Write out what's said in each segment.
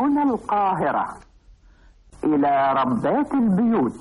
هنا القاهرة إلى ربات البيوت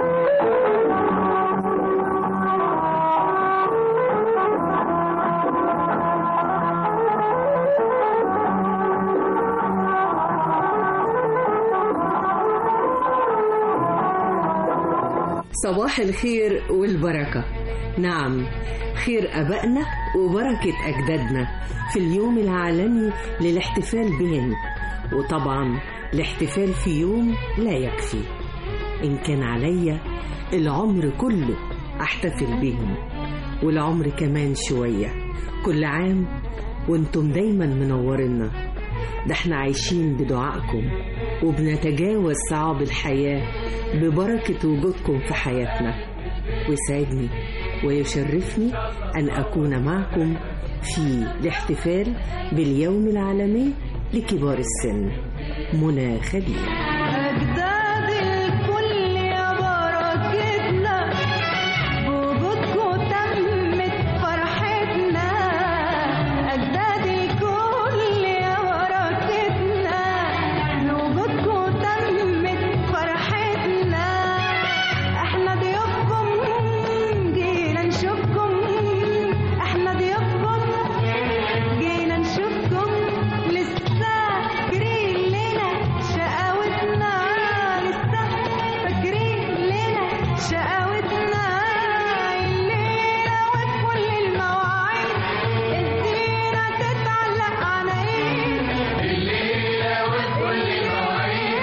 صباح الخير والبركة نعم خير أبائنا وبركة أجدادنا في اليوم العالمي للاحتفال بهم وطبعا الاحتفال في يوم لا يكفي إن كان عليا العمر كله أحتفل بهم والعمر كمان شوية كل عام وانتم دايما منورنا ده احنا عايشين بدعائكم وبنتجاوز صعاب الحياة ببركة وجودكم في حياتنا ويسعدني ويشرفني أن أكون معكم في الاحتفال باليوم العالمي لكبار السن منى خليل أجداد الكل يا بركتنا بوجودكم تمت فرحتنا أجداد الكل يا بركتنا بوجودكم تمت فرحتنا احنا ضيوفكم جينا نشوفكم احنا ضيوفكم جينا نشوفكم لسه فاكرين لنا شقاوتنا لسه فاكرين لنا شقاوتنا الليلة وفي كل المواعيد الزينة تتعلق عنايين الليلة وفي كل المواعيد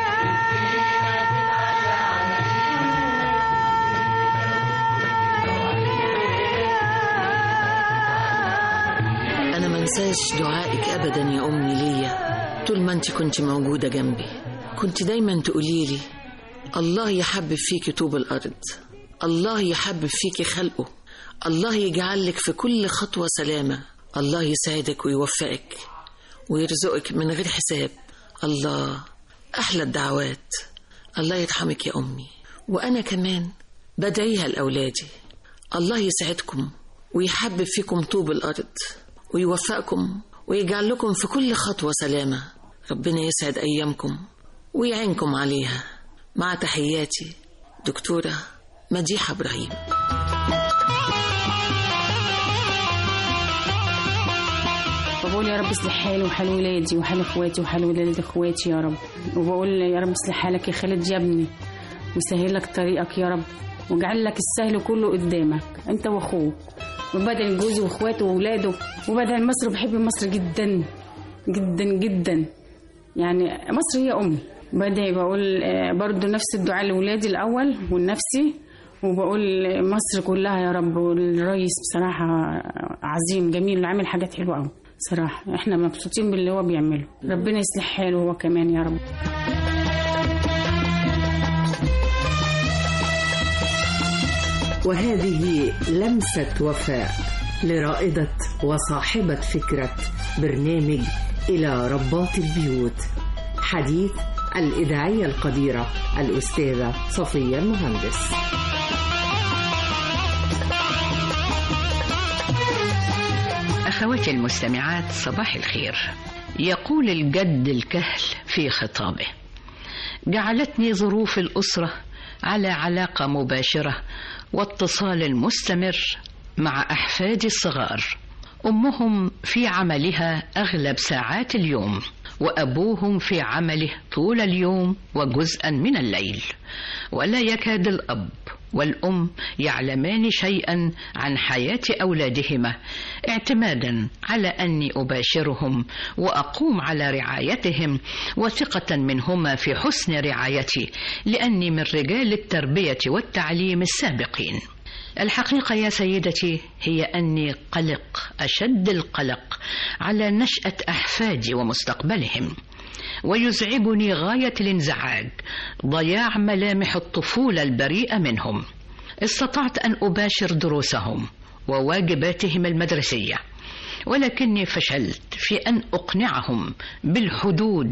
أنا منساش دعائك أبدا يا أمي ليا طول ما أنت كنت موجودة جنبي كنت دايما تقولي لي الله يحبب فيك طوب الأرض الله يحبب فيك خلقه الله يجعلك في كل خطوة سلامة الله يسعدك ويوفقك ويرزقك من غير حساب الله أحلى الدعوات الله يرحمك يا أمي وأنا كمان بدعيها لأولادي الله يسعدكم ويحبب فيكم طوب الأرض ويوفقكم ويجعل لكم في كل خطوة سلامة ربنا يسعد أيامكم ويعينكم عليها مع تحياتي دكتورة مديحة إبراهيم وبقول يا رب اصلح حالي وحال ولادي وحال اخواتي وحال ولاد اخواتي يا رب وبقول يا رب اصلح حالك يا خالد يا ابني وسهل لك طريقك يا رب واجعل لك السهل كله قدامك انت واخوك وبدل جوزي واخواته واولاده وبدل مصر بحب مصر جدا جدا جدا يعني مصر هي امي بدعي بقول آه، برضو نفس الدعاء لولادي الاول ولنفسي وبقول مصر كلها يا رب والرئيس بصراحة عظيم جميل عامل حاجات حلوة قوي صراحة احنا مبسوطين باللي هو بيعمله ربنا يصلح حاله هو كمان يا رب وهذه لمسة وفاء لرائدة وصاحبة فكرة برنامج إلى ربات البيوت حديث الإذاعية القديرة الأستاذة صفية المهندس أخواتي المستمعات صباح الخير يقول الجد الكهل في خطابه جعلتني ظروف الأسرة على علاقة مباشرة واتصال مستمر مع أحفادي الصغار أمهم في عملها أغلب ساعات اليوم وأبوهم في عمله طول اليوم وجزءا من الليل ولا يكاد الأب والأم يعلمان شيئا عن حياة أولادهما اعتمادا على أني أباشرهم وأقوم على رعايتهم وثقة منهما في حسن رعايتي لأني من رجال التربية والتعليم السابقين الحقيقة يا سيدتي هي أني قلق أشد القلق على نشأة أحفادي ومستقبلهم ويزعجني غاية الانزعاج ضياع ملامح الطفولة البريئة منهم استطعت أن أباشر دروسهم وواجباتهم المدرسية ولكني فشلت في أن أقنعهم بالحدود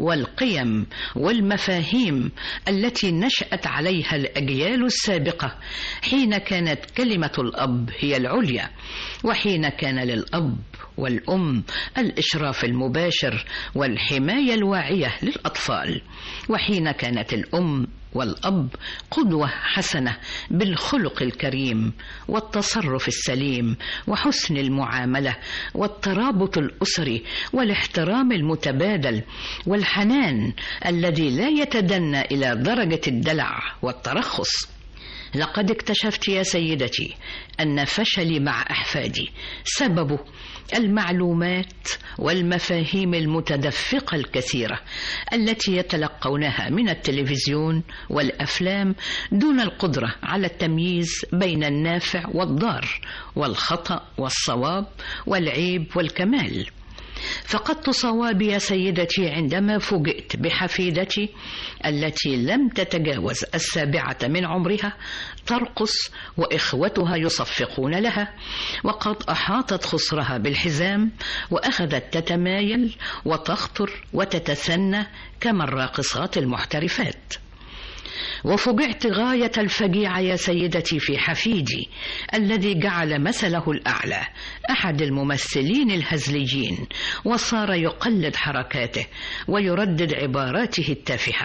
والقيم والمفاهيم التي نشأت عليها الأجيال السابقة حين كانت كلمة الأب هي العليا وحين كان للأب والأم الإشراف المباشر والحماية الواعية للأطفال وحين كانت الأم والأب قدوة حسنة بالخلق الكريم والتصرف السليم وحسن المعاملة والترابط الأسري والاحترام المتبادل والحنان الذي لا يتدنى إلى درجة الدلع والترخص لقد اكتشفت يا سيدتي أن فشلي مع أحفادي سببه المعلومات والمفاهيم المتدفقة الكثيرة التي يتلقونها من التلفزيون والأفلام دون القدرة على التمييز بين النافع والضار والخطأ والصواب والعيب والكمال فقدت صوابي يا سيدتي عندما فوجئت بحفيدتي التي لم تتجاوز السابعة من عمرها ترقص وإخوتها يصفقون لها وقد أحاطت خصرها بالحزام وأخذت تتمايل وتخطر وتتثنى كما الراقصات المحترفات وفجعت غاية الفجيعة يا سيدتي في حفيدي الذي جعل مثله الأعلى أحد الممثلين الهزليين وصار يقلد حركاته ويردد عباراته التافهة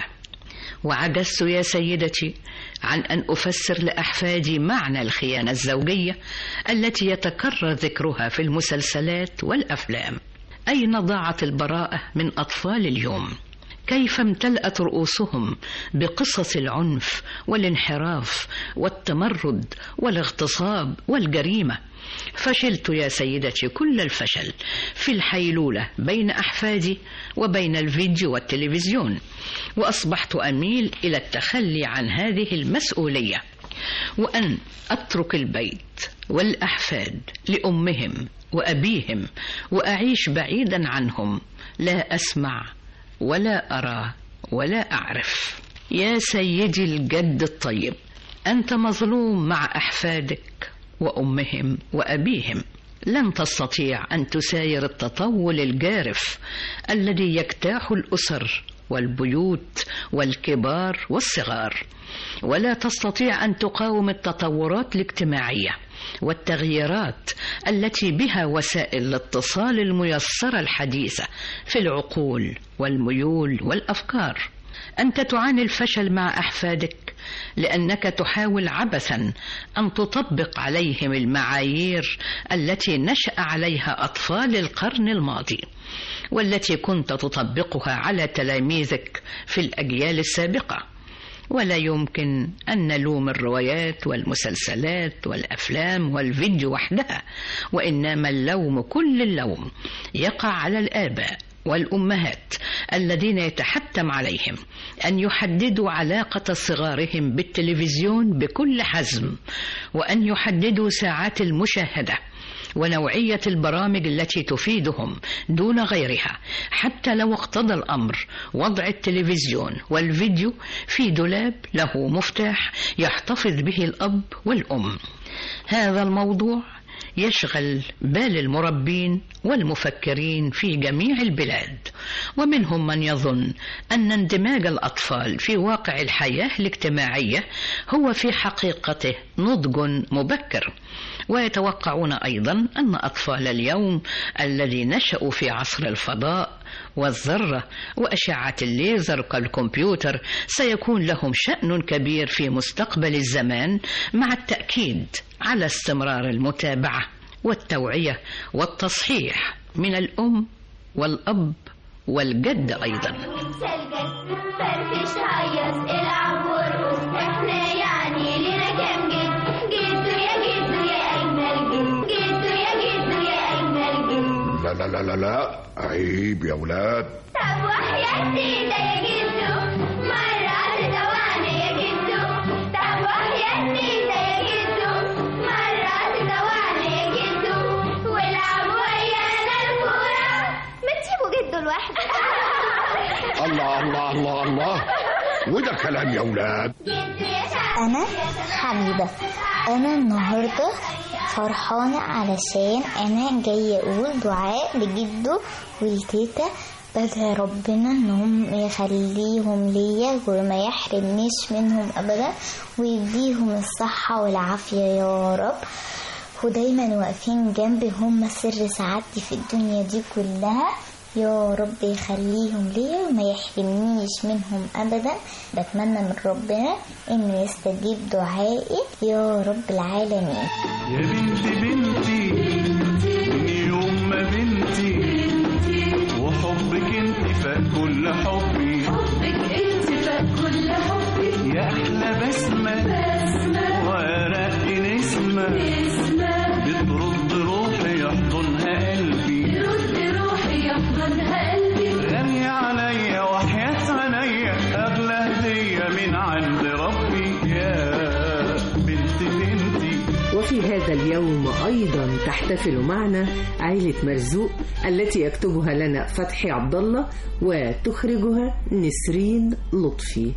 وعجزت يا سيدتي عن أن أفسر لأحفادي معنى الخيانة الزوجية التي يتكرر ذكرها في المسلسلات والأفلام أين ضاعت البراءة من أطفال اليوم؟ كيف امتلأت رؤوسهم بقصص العنف والانحراف والتمرد والاغتصاب والجريمة فشلت يا سيدتي كل الفشل في الحيلولة بين أحفادي وبين الفيديو والتلفزيون وأصبحت أميل إلى التخلي عن هذه المسؤولية وأن أترك البيت والأحفاد لأمهم وأبيهم وأعيش بعيدا عنهم لا أسمع ولا أرى ولا أعرف يا سيدي الجد الطيب أنت مظلوم مع أحفادك وأمهم وأبيهم لن تستطيع أن تساير التطول الجارف الذي يجتاح الأسر والبيوت والكبار والصغار ولا تستطيع أن تقاوم التطورات الاجتماعية والتغييرات التي بها وسائل الاتصال الميسرة الحديثة في العقول والميول والأفكار أنت تعاني الفشل مع أحفادك لأنك تحاول عبثا أن تطبق عليهم المعايير التي نشأ عليها أطفال القرن الماضي والتي كنت تطبقها على تلاميذك في الأجيال السابقة ولا يمكن أن نلوم الروايات والمسلسلات والأفلام والفيديو وحدها وإنما اللوم كل اللوم يقع على الآباء والأمهات الذين يتحتم عليهم أن يحددوا علاقة صغارهم بالتلفزيون بكل حزم وأن يحددوا ساعات المشاهدة ونوعية البرامج التي تفيدهم دون غيرها حتى لو اقتضى الأمر وضع التلفزيون والفيديو في دولاب له مفتاح يحتفظ به الأب والأم هذا الموضوع يشغل بال المربين والمفكرين في جميع البلاد ومنهم من يظن ان اندماج الاطفال في واقع الحياه الاجتماعيه هو في حقيقته نضج مبكر ويتوقعون ايضا ان اطفال اليوم الذي نشأوا في عصر الفضاء والذرة وأشعة الليزر كالكمبيوتر سيكون لهم شأن كبير في مستقبل الزمان مع التأكيد على استمرار المتابعة والتوعية والتصحيح من الأم والأب والجد أيضا فرفش هيص العب وارقص احنا يعني لنا كام جد جدو يا جدو يا اجمل جد جدو يا جدو يا اجمل جد لا لا لا لا لا عيب يا ولاد طب وحياتي ده يا جدو مرة تدوعني يا جدو طب وحياتي ده يا جدو مرة تدوعني يا جدو والعب ويانا الكورة ما تسيبوا جدو لوحده الله الله الله الله وده كلام يا ولاد جدو يا شعب أنا حميدة أنا النهاردة فرحانة علشان أنا جاية أقول دعاء لجدو ولتيتا بدعي ربنا ان هم يخليهم ليا وما يحرمنيش منهم ابدا ويديهم الصحة والعافية يا رب ودايما واقفين جنبي هم سر سعادتي في الدنيا دي كلها يا رب يخليهم ليا وما يحرمنيش منهم ابدا بتمنى من ربنا انه يستجيب دعائي يا رب العالمين يا بنتي بنتي من يوم ما بنتي وحبك انت فاق كل حبي حبك انت فاق كل حبي يا احلى بسمه بسمة ورق نسمه اسمة بترد روحي يحضنها قلبي رد روحي يحضنها قلبي غني عليا وحياة عينيا اغلى هديه من عند ربي يا بنت بنتي وفي هذا اليوم أيضا تحتفل معنا عائلة مرزوق التي يكتبها لنا فتحي عبد الله وتخرجها نسرين لطفي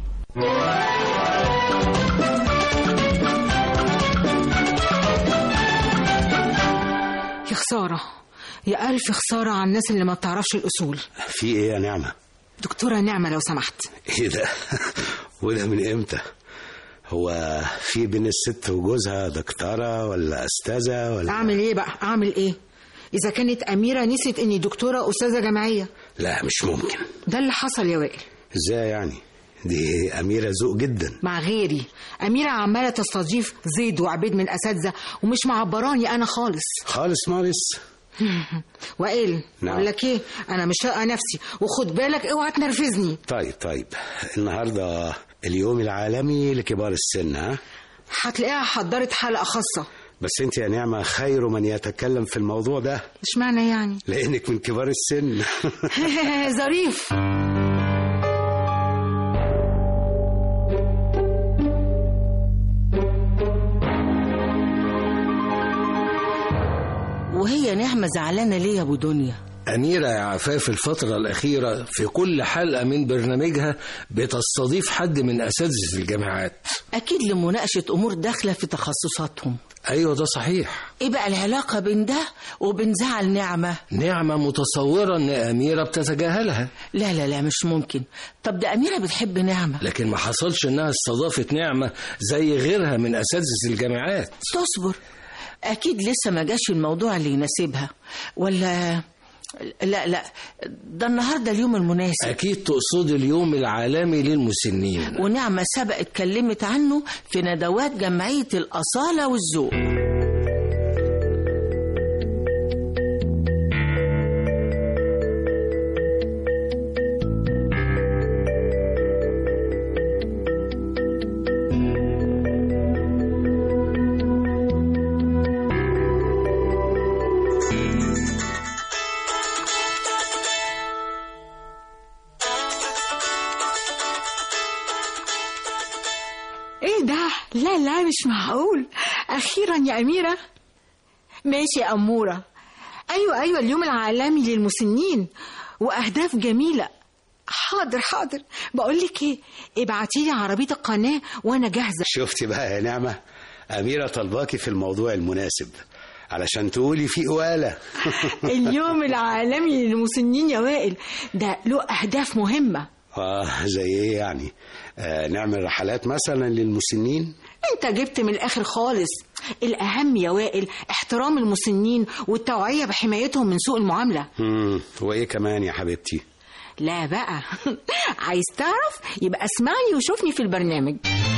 يا خسارة يا ألف خسارة على الناس اللي ما بتعرفش الأصول في ايه يا نعمة دكتورة نعمة لو سمحت ايه ده وده من امتى هو في بين الست وجوزها دكتورة ولا أستاذة ولا أعمل إيه بقى أعمل إيه إذا كانت أميرة نسيت إني دكتورة أستاذة جامعية لا مش ممكن ده اللي حصل يا وائل ازاي يعني دي أميرة ذوق جدا مع غيري أميرة عمالة تستضيف زيد وعبيد من أساتذة ومش معبراني أنا خالص خالص مالص وائل نعم. أقول لك إيه أنا مش هقى نفسي وخد بالك اوعى تنرفزني طيب طيب النهاردة اليوم العالمي لكبار السن ها هتلاقيها حضرت حلقة خاصة بس انت يا نعمة خير من يتكلم في الموضوع ده مش معنى يعني لأنك من كبار السن ظريف وهي نعمة زعلانة ليه يا أبو دنيا أميرة يا عفاف الفترة الأخيرة في كل حلقة من برنامجها بتستضيف حد من أساتذة الجامعات أكيد لمناقشة أمور داخلة في تخصصاتهم أيوة ده صحيح إيه بقى العلاقة بين ده وبين زعل نعمة نعمة متصورة إن أميرة بتتجاهلها لا لا لا مش ممكن طب ده أميرة بتحب نعمة لكن ما حصلش إنها استضافت نعمة زي غيرها من أساتذة الجامعات تصبر أكيد لسه ما جاش الموضوع اللي يناسبها ولا لا لا ده النهاردة اليوم المناسب أكيد تقصد اليوم العالمي للمسنين ونعمة سبق اتكلمت عنه في ندوات جمعية الأصالة والذوق ايه ده لا لا مش معقول اخيرا يا اميره ماشي يا اموره ايوه ايوه اليوم العالمي للمسنين واهداف جميله حاضر حاضر بقول لك ايه ابعتي لي عربيه القناه وانا جاهزه شفتي بقى يا نعمة أميرة طلباكي في الموضوع المناسب علشان تقولي في قوالة اليوم العالمي للمسنين يا وائل ده له اهداف مهمه آه زي إيه يعني آه نعمل رحلات مثلا للمسنين انت جبت من الاخر خالص الاهم يا وائل احترام المسنين والتوعيه بحمايتهم من سوء المعامله مم. وإيه كمان يا حبيبتي لا بقى عايز تعرف يبقى اسمعني وشوفني في البرنامج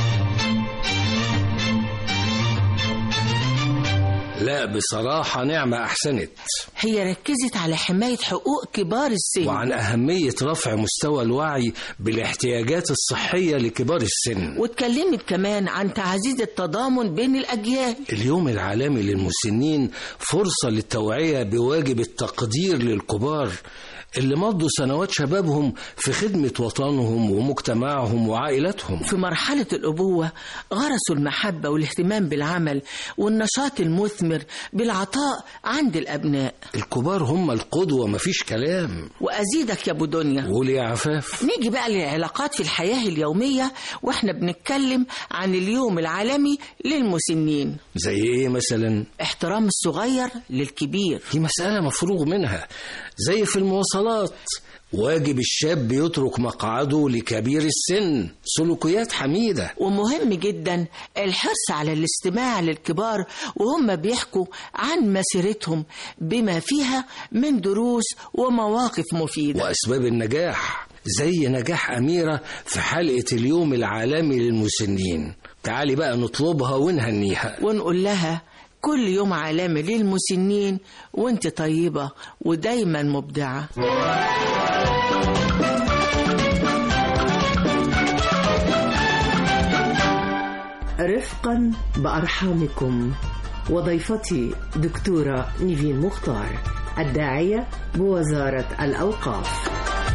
لا بصراحة نعمة أحسنت هي ركزت على حماية حقوق كبار السن وعن أهمية رفع مستوى الوعي بالاحتياجات الصحية لكبار السن واتكلمت كمان عن تعزيز التضامن بين الأجيال اليوم العالمي للمسنين فرصة للتوعية بواجب التقدير للكبار اللي مضوا سنوات شبابهم في خدمة وطنهم ومجتمعهم وعائلتهم في مرحلة الأبوة غرسوا المحبة والاهتمام بالعمل والنشاط المثمر بالعطاء عند الأبناء الكبار هم القدوة مفيش كلام وأزيدك يا أبو دنيا قولي يا عفاف نيجي بقى للعلاقات في الحياة اليومية وإحنا بنتكلم عن اليوم العالمي للمسنين زي ايه مثلا احترام الصغير للكبير دي مسألة مفروغ منها زي في المواصلات واجب الشاب يترك مقعده لكبير السن سلوكيات حميدة ومهم جدا الحرص على الاستماع للكبار وهم بيحكوا عن مسيرتهم بما فيها من دروس ومواقف مفيدة وأسباب النجاح زي نجاح أميرة في حلقة اليوم العالمي للمسنين تعالي بقى نطلبها ونهنيها ونقول لها كل يوم عالمي للمسنين وانت طيبة ودايما مبدعة رفقا بأرحامكم وضيفتي دكتورة نيفين مختار الداعية بوزارة الأوقاف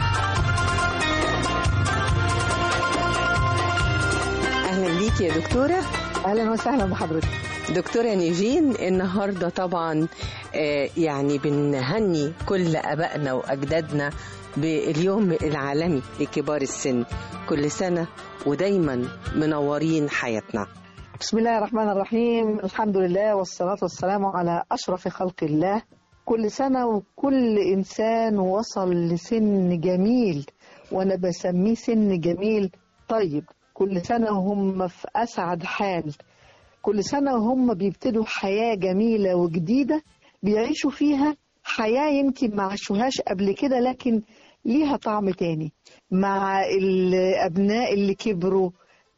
اهلا بيك يا دكتوره اهلا وسهلا بحضرتك دكتوره نيفين النهارده طبعا آه، يعني بنهني كل ابائنا واجدادنا باليوم العالمي لكبار السن كل سنه ودايما منورين حياتنا بسم الله الرحمن الرحيم الحمد لله والصلاة والسلام على أشرف خلق الله كل سنة وكل إنسان وصل لسن جميل وأنا بسميه سن جميل طيب كل سنة وهم في أسعد حال كل سنة وهم بيبتدوا حياة جميلة وجديدة بيعيشوا فيها حياة يمكن ما عاشوهاش قبل كده لكن ليها طعم تاني مع الأبناء اللي كبروا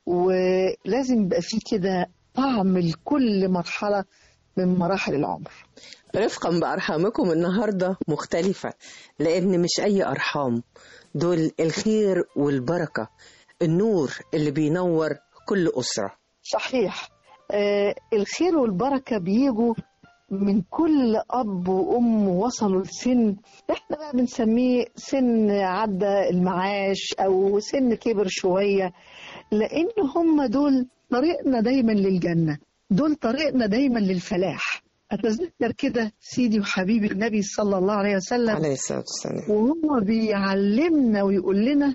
ولازم يبقى فيه كده طعم لكل مرحلة من مراحل العمر رفقا بأرحامكم النهاردة مختلفة لأن مش أي أرحام دول الخير والبركة النور اللي بينور كل أسرة صحيح آه الخير والبركة بيجوا من كل أب وأم وصلوا لسن إحنا بقى بنسميه سن عدى المعاش أو سن كبر شوية لأن هم دول طريقنا دايما للجنة دول طريقنا دايما للفلاح أتذكر كده سيدي وحبيبي النبي صلى الله عليه وسلم عليه الصلاة والسلام وهو بيعلمنا ويقول لنا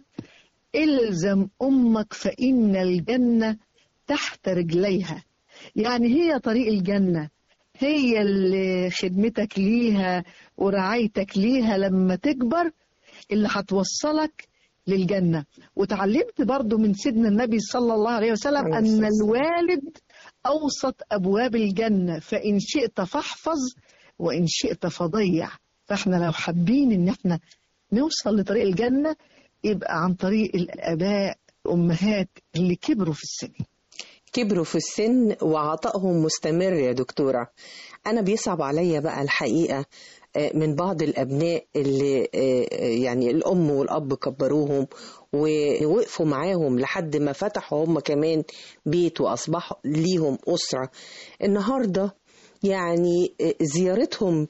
الزم أمك فإن الجنة تحت رجليها يعني هي طريق الجنة هي اللي خدمتك ليها ورعايتك ليها لما تكبر اللي هتوصلك للجنة وتعلمت برضو من سيدنا النبي صلى الله عليه وسلم أن الوالد أوسط أبواب الجنة فإن شئت فاحفظ وإن شئت فضيع فإحنا لو حابين إن إحنا نوصل لطريق الجنة يبقى عن طريق الآباء الأمهات اللي كبروا في السن كبروا في السن وعطائهم مستمر يا دكتورة أنا بيصعب عليا بقى الحقيقة آه، من بعض الأبناء اللي آه، يعني الأم والأب كبروهم ووقفوا معاهم لحد ما فتحوا هم كمان بيت وأصبحوا ليهم أسرة النهاردة يعني آه، زيارتهم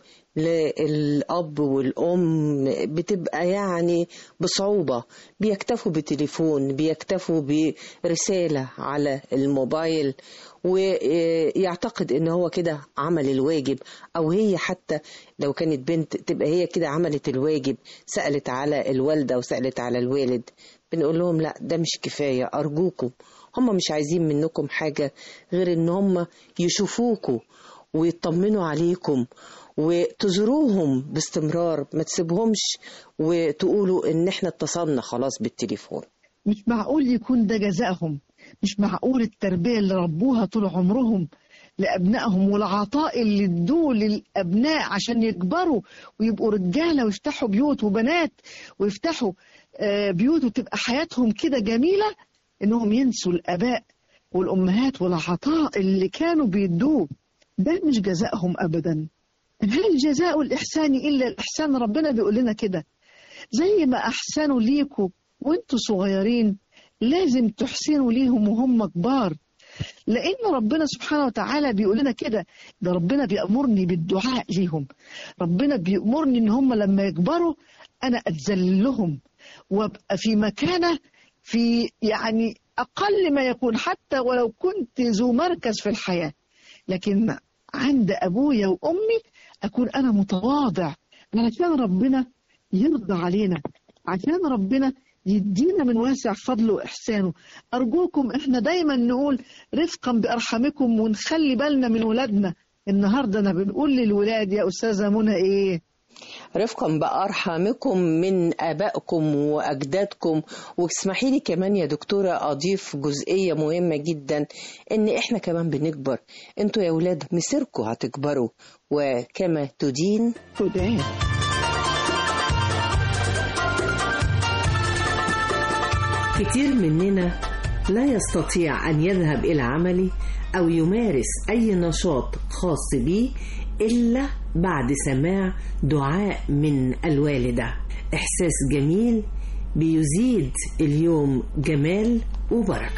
للأب والأم بتبقى يعني بصعوبة بيكتفوا بتليفون بيكتفوا برسالة على الموبايل ويعتقد ان هو كده عمل الواجب او هي حتى لو كانت بنت تبقى هي كده عملت الواجب سألت على الوالدة وسألت على الوالد بنقول لهم لا ده مش كفاية أرجوكم هم مش عايزين منكم حاجة غير ان هم يشوفوكوا ويطمنوا عليكم وتزوروهم باستمرار ما تسيبهمش وتقولوا ان احنا اتصلنا خلاص بالتليفون مش معقول يكون ده جزائهم مش معقول التربية اللي ربوها طول عمرهم لأبنائهم والعطاء اللي ادوه للأبناء عشان يكبروا ويبقوا رجالة ويفتحوا بيوت وبنات ويفتحوا آه، بيوت وتبقى حياتهم كده جميلة إنهم ينسوا الآباء والأمهات والعطاء اللي كانوا بيدوه ده مش جزائهم أبدا هل جزاء الإحسان إلا الإحسان ربنا بيقول لنا كده زي ما أحسنوا ليكوا وانتوا صغيرين لازم تحسنوا ليهم وهم كبار لأن ربنا سبحانه وتعالى بيقول لنا كده ده ربنا بيأمرني بالدعاء ليهم ربنا بيأمرني إن هم لما يكبروا أنا أتذلل لهم وأبقى في مكانة في يعني أقل ما يكون حتى ولو كنت ذو مركز في الحياة لكن عند أبويا وأمي أكون أنا متواضع علشان ربنا يرضى علينا عشان ربنا يدينا من واسع فضله وإحسانه أرجوكم إحنا دايما نقول رفقا بأرحامكم ونخلي بالنا من ولادنا النهاردة أنا بنقول للولاد يا أستاذة منى إيه رفقا بأرحامكم من آبائكم وأجدادكم واسمحي لي كمان يا دكتورة أضيف جزئية مهمة جدا إن إحنا كمان بنكبر أنتوا يا ولاد مسيركم هتكبروا وكما تدين تدان كتير مننا لا يستطيع أن يذهب إلى عمله أو يمارس أي نشاط خاص به إلا بعد سماع دعاء من الوالدة إحساس جميل بيزيد اليوم جمال وبركة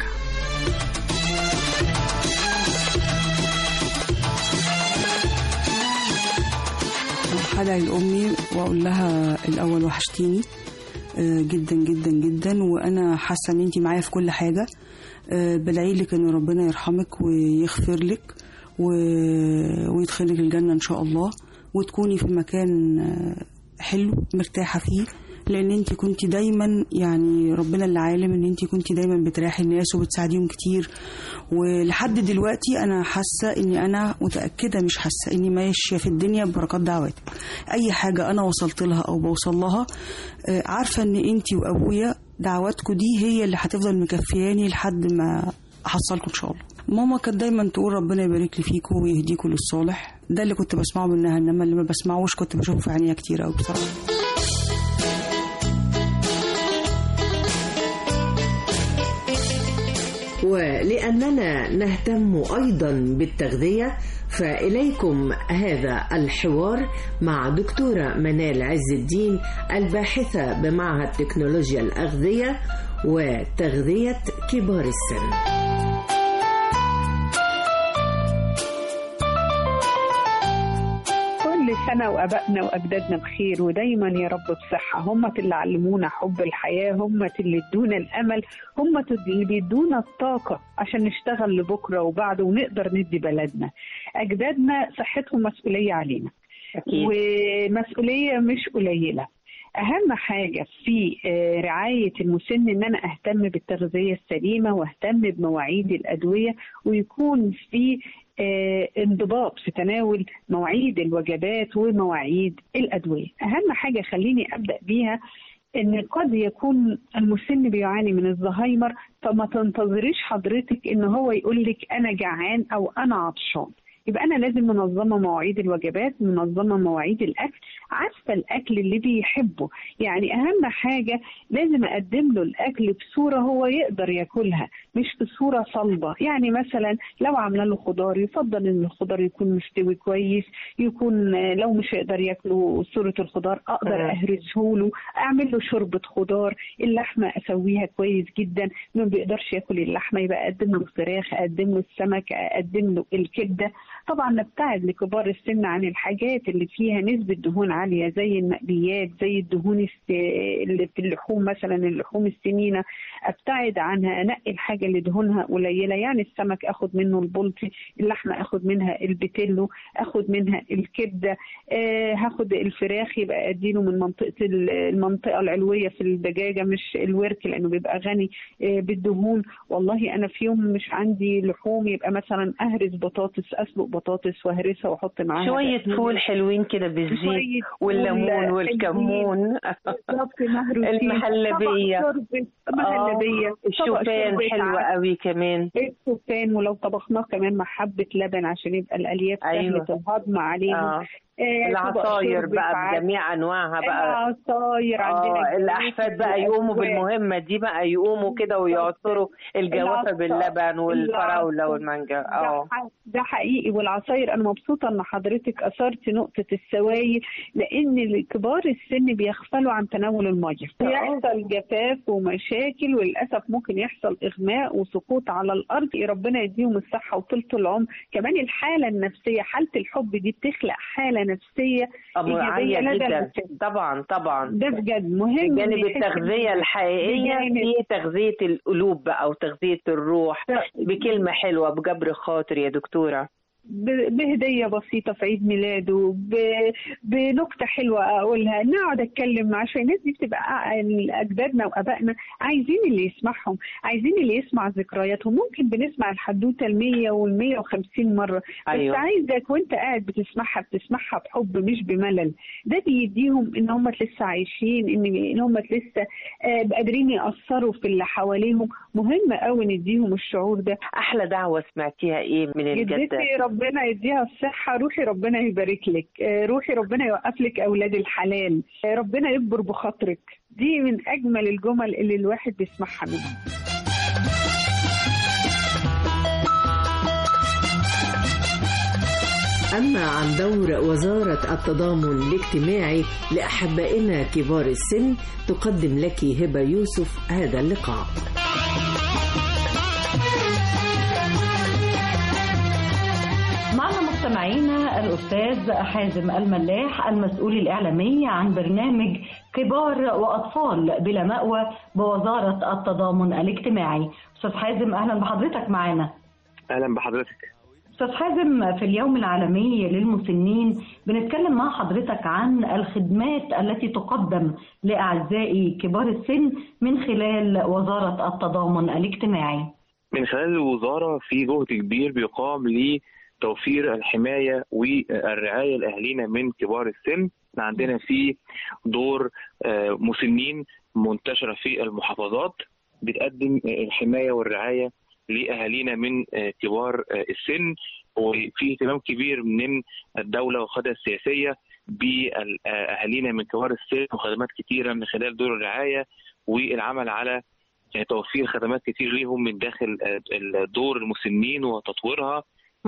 هدعي لأمي وأقول لها الأول وحشتيني آه، جدا جدا جدا وأنا حاسة إن أنتي معايا في كل حاجة آه، بدعي لك إن ربنا يرحمك ويغفر لك و- ويدخلك الجنة إن شاء الله وتكوني في مكان آه، حلو مرتاحة فيه لان انت كنت دايما يعني ربنا اللي عالم ان انت كنت دايما بتريحي الناس وبتساعديهم كتير ولحد دلوقتي انا حاسه اني انا متاكده مش حاسه اني ماشيه في الدنيا ببركات دعواتك اي حاجه انا وصلت لها او بوصل لها آه، عارفه ان انت وابويا دعواتكم دي هي اللي هتفضل مكفياني لحد ما احصلكم ان شاء الله ماما كانت دايما تقول ربنا يبارك لي فيكم ويهديكم للصالح ده اللي كنت بسمعه منها انما اللي ما بسمعوش كنت بشوفه في عينيها كتير قوي بصراحه ولأننا نهتم أيضا بالتغذية فإليكم هذا الحوار مع دكتورة منال عز الدين الباحثة بمعهد تكنولوجيا الأغذية وتغذية كبار السن كل سنة وأبائنا وأجدادنا بخير ودايما يا رب بصحة هم اللي علمونا حب الحياة هم اللي ادونا الأمل هم اللي بيدونا الطاقة عشان نشتغل لبكرة وبعده ونقدر ندي بلدنا أجدادنا صحتهم مسؤولية علينا أكيد. ومسؤولية مش قليلة أهم حاجة في آه، رعاية المسن إن أنا أهتم بالتغذية السليمة وأهتم بمواعيد الأدوية ويكون في آه، انضباط في تناول مواعيد الوجبات ومواعيد الأدوية أهم حاجة خليني أبدأ بيها ان قد يكون المسن بيعاني من الزهايمر فما تنتظريش حضرتك ان هو يقول لك انا جعان او انا عطشان يبقى انا لازم منظمه مواعيد الوجبات منظمه مواعيد الاكل عارفه الاكل اللي بيحبه يعني اهم حاجه لازم اقدم له الاكل بصوره هو يقدر ياكلها مش بصوره صلبه يعني مثلا لو عامله له خضار يفضل ان الخضار يكون مستوي كويس يكون آه، لو مش هيقدر ياكله صوره الخضار اقدر مم. اهرسه له اعمل له شوربه خضار اللحمه اسويها كويس جدا ما بيقدرش ياكل اللحمه يبقى اقدم له الفراخ اقدم له السمك اقدم له الكبده طبعا نبتعد لكبار السن عن الحاجات اللي فيها نسبه دهون عاليه زي المقليات زي الدهون الس- اللي في اللحوم مثلا اللحوم السمينه ابتعد عنها انقي الحاجه اللي دهونها قليله يعني السمك اخد منه البلطي اللحمه اخد منها البتلو اخد منها الكبده آه هاخد الفراخ يبقى اديله من منطقه ال- المنطقه العلويه في الدجاجه مش الورك لانه بيبقى غني آه بالدهون والله انا في يوم مش عندي لحوم يبقى مثلا اهرس بطاطس اسلق بطاطس واهرسها واحط معاها شوية بقدونس. فول حلوين كده بالزيت شوية والليمون فول والكمون بالظبط مهروسين المهلبية طبق شوربة مهلبية آه، طبق الشوفان شوربة حلو عدس. قوي كمان الشوفان ولو طبخناه كمان مع حبة لبن عشان يبقى الألياف أيوة. سهلة الهضم عليهم آه. آه، طبق العصاير شوربة بقى عدس. بجميع انواعها بقى العصاير عندنا اه الجوافة الاحفاد بقى يقوموا والأكواب. بالمهمه دي بقى يقوموا كده ويعصروا الجوافه العصا- باللبن والفراوله العصا- والمانجا ده اه ح- ده حقيقي والعصاير انا مبسوطه ان حضرتك اثرت نقطه السوائل لان كبار السن بيغفلوا عن تناول الميه بيحصل جفاف ومشاكل وللاسف ممكن يحصل اغماء وسقوط على الارض ربنا يديهم الصحه وطولة العمر كمان الحاله النفسيه حاله الحب دي بتخلق حاله نفسيه أمر ايجابيه عاليه لدى جدا المسن طبعا طبعا ده بجد مهم بجانب إن يحس التغذية إن- الحقيقية بجانب- في تغذية القلوب بقى وتغذية الروح بكلمة حلوة بجبر خاطر يا دكتورة ب- بهديه بسيطه في عيد ميلاده ب- بنكته حلوه اقولها نقعد اتكلم معاه عشان الناس دي بتبقى ع- اجدادنا وابائنا عايزين اللي يسمعهم عايزين اللي يسمع ذكرياتهم ممكن بنسمع الحدوته ال 100 وال 150 مره أيوة. بس عايزك وانت قاعد بتسمعها بتسمعها بحب مش بملل ده بيديهم ان هم لسه عايشين ان ان هم لسه آه، قادرين ياثروا في اللي حواليهم مهم قوي نديهم الشعور ده احلى دعوه سمعتيها ايه من الجده جدتي ربنا يديها الصحة روحي ربنا يبارك لك آه، روحي ربنا يوقف لك أولاد الحلال آه، ربنا يكبر بخاطرك دي من أجمل الجمل اللي الواحد بيسمعها منها أما عن دور وزارة التضامن الاجتماعي لأحبائنا كبار السن تقدم لك هبة يوسف هذا اللقاء معنا مستمعينا الأستاذ حازم الملاح المسؤول الإعلامي عن برنامج كبار وأطفال بلا مأوى بوزارة التضامن الاجتماعي أستاذ حازم أهلا بحضرتك معنا اهلا بحضرتك أستاذ حازم في اليوم العالمي للمسنين بنتكلم مع حضرتك عن الخدمات التي تقدم لأعزائي كبار السن من خلال وزارة التضامن الاجتماعي من خلال الوزاره في جهد كبير بيقام لتوفير الحمايه والرعايه لاهالينا من كبار السن احنا عندنا في دور آه، مسنين منتشره في المحافظات بتقدم آه، الحمايه والرعايه لاهالينا من آه، كبار آه، السن وفي اهتمام كبير من الدوله والقياده السياسيه باهالينا من كبار السن وخدمات كتيره من خلال دور الرعايه والعمل على توفير خدمات كتير ليهم من داخل دور المسنين وتطويرها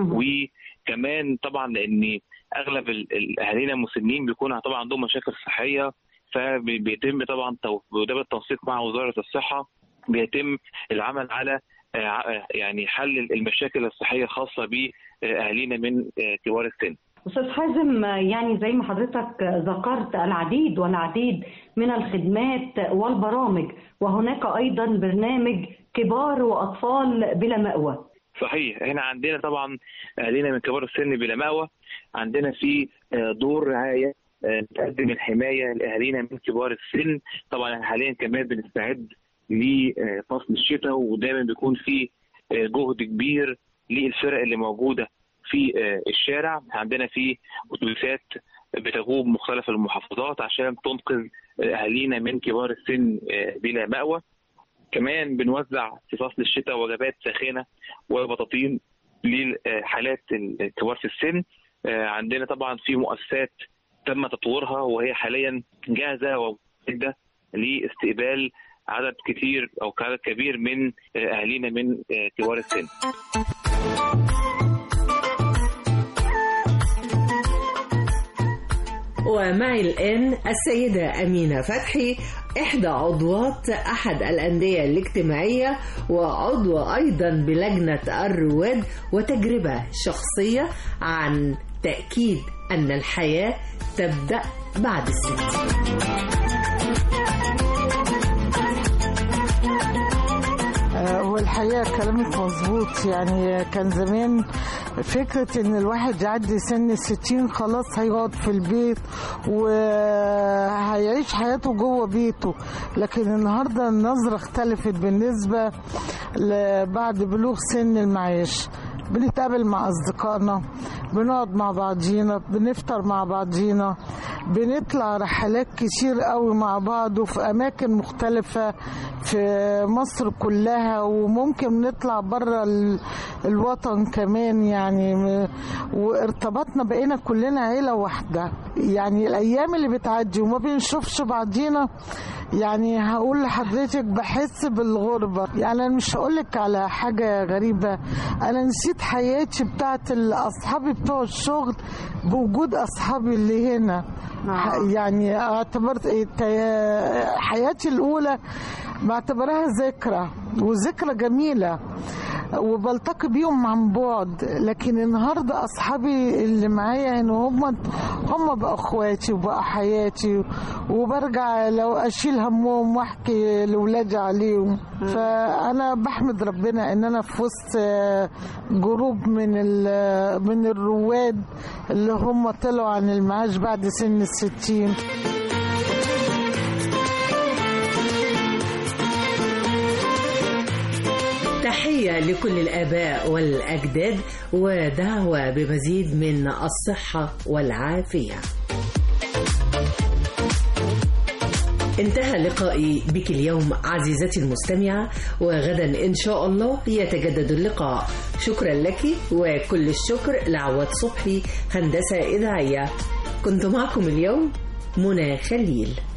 وكمان طبعا لان اغلب ال- ال- اهالينا المسنين بيكون طبعا عندهم مشاكل صحيه فبيتم طبعا تو- وده بالتنسيق مع وزاره الصحه بيتم العمل على آه، ع- يعني حل المشاكل الصحيه الخاصه باهالينا من آه، كبار السن. أستاذ حازم يعني زي ما حضرتك ذكرت العديد والعديد من الخدمات والبرامج وهناك أيضا برنامج كبار وأطفال بلا مأوى صحيح هنا عندنا طبعا اهالينا من كبار السن بلا مأوى عندنا في آه، دور رعايه آه، تقدم الحمايه لاهالينا من كبار السن طبعا إحنا حاليا كمان بنستعد لفصل الشتاء ودايما بيكون في آه، جهد كبير للفرق اللي موجوده في آه، الشارع عندنا في اتوبيسات بتجوب مختلف المحافظات عشان تنقذ آه، اهالينا من كبار السن آه، بلا مأوى كمان بنوزع في فصل الشتاء وجبات ساخنه وبطاطين لحالات الكبار في السن آه، عندنا طبعا في مؤسسات تم تطويرها وهي حاليا جاهزه ومعده لاستقبال عدد كتير او عدد كبير من آه، اهالينا من آه، كبار السن. ومعي الآن السيدة أمينة فتحي إحدى عضوات أحد الأندية الاجتماعية وعضوة أيضا بلجنة الرواد وتجربة شخصية عن تأكيد أن الحياة تبدأ بعد الست آه، والحقيقة كلامك مظبوط يعني كان زمان فكرة ان الواحد يعدي سن الستين خلاص هيقعد في البيت وهيعيش حياته جوه بيته لكن النهاردة النظرة اختلفت بالنسبة ل- بعد بلوغ سن المعاش بنتقابل مع أصدقائنا بنقعد مع بعضينا بنفطر مع بعضينا بنطلع رحلات كتير قوي مع بعض وفي أماكن مختلفة في مصر كلها وممكن نطلع بره ال- الوطن كمان يعني م- وارتبطنا بقينا كلنا عيلة واحدة يعني الأيام اللي بتعدي وما بنشوفش بعضينا يعني هقول لحضرتك بحس بالغربة يعني أنا مش هقولك على حاجة غريبة أنا نسيت حياتي بتاعت أصحابي بتوع الشغل بوجود أصحابي اللي هنا ح- يعني اعتبرت الت- حياتي الأولى بعتبرها ذكرى وذكرى جميلة وبلتقي بيهم عن بعد لكن النهارده اصحابي اللي معايا هنا هم هم بقى اخواتي وبقى حياتي وبرجع لو اشيل همهم واحكي لاولادي عليهم فانا بحمد ربنا ان انا في وسط آه، جروب من ال- من الرواد اللي هم طلعوا عن المعاش بعد سن الستين تحية لكل الآباء والأجداد ودعوة بمزيد من الصحة والعافية انتهى لقائي بك اليوم عزيزتي المستمعة وغدا إن شاء الله يتجدد اللقاء شكرا لك وكل الشكر لعواد صبحي هندسة إذاعية كنت معكم اليوم منى خليل